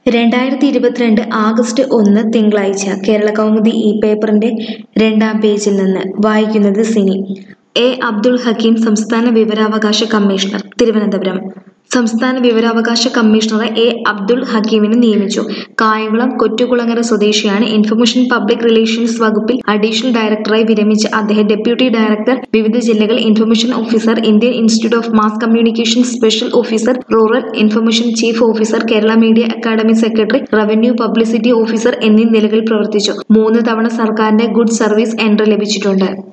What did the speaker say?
രണ്ടായിരത്തി ഇരുപത്തിരണ്ട് ആഗസ്റ്റ് ഒന്ന് തിങ്കളാഴ്ച കേരള കൗമുദി ഈ പേപ്പറിന്റെ രണ്ടാം പേജിൽ നിന്ന് വായിക്കുന്നത് സിനി എ അബ്ദുൾ ഹക്കീം സംസ്ഥാന വിവരാവകാശ കമ്മീഷണർ തിരുവനന്തപുരം സംസ്ഥാന വിവരാവകാശ കമ്മീഷണറെ എ അബ്ദുൾ ഹക്കീമിനെ നിയമിച്ചു കായംകുളം കൊറ്റുകുളങ്ങര സ്വദേശിയാണ് ഇൻഫർമേഷൻ പബ്ലിക് റിലേഷൻസ് വകുപ്പിൽ അഡീഷണൽ ഡയറക്ടറായി വിരമിച്ച അദ്ദേഹം ഡെപ്യൂട്ടി ഡയറക്ടർ വിവിധ ജില്ലകൾ information officer Indian Institute of Mass Communication special officer rural information chief officer Kerala media academy secretary revenue publicity officer എന്നീ നിലകളിൽ പ്രവർത്തിച്ചു മൂന്ന് തവണ സർക്കാരിന്റെ ഗുഡ് സർവീസ് എൻട്രി ലഭിച്ചിട്ടുണ്ട്